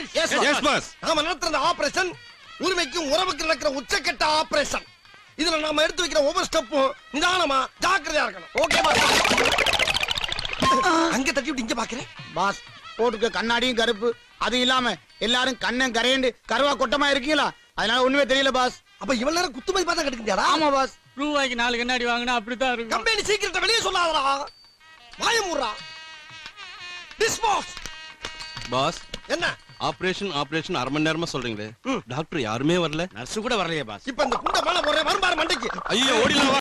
Yes, S pass நாம நடத்துற operation உரிமைக்கும் உறவுக்கு நடக்கிற உச்சக்கட்ட ஆபரேஷன் இதுல நாம எடுத்து வைக்கிற ஒவ்வொரு ஸ்டெப்பும் நிதானமா ஜாக்கிரதையா இருக்கணும் ஓகே அங்க தட்டி விட்டு இங்க பாக்குறேன் பாஸ் போட்டுக்க கண்ணாடியும் கருப்பு அது இல்லாம எல்லாரும் கண்ணன் கரையண்டு கருவா கொட்டமா இருக்கீங்களா அதனால ஒண்ணுமே தெரியல பாஸ் அப்ப இவ்வளவு நேரம் குத்துமதி பார்த்தா கிடைக்குதாடா ஆமா பாஸ் ரூபாய்க்கு நாலு கண்ணாடி வாங்கினா அப்படித்தான் இருக்கும் கம்பெனி சீக்கிரத்தை வெளியே சொல்லாதடா வாயமுறா டிஸ்பாஸ் பாஸ் என்ன ஆபரேஷன் ஆபரேஷன் அரை மணி நேரமா சொல்றீங்களே டாக்டர் யாருமே வரல நர்ஸ் கூட வரலையே பாஸ் இப்ப இந்த குண்ட மேல போடுற வரும்பாரு மண்டைக்கு ஐயோ ஓடிலாம்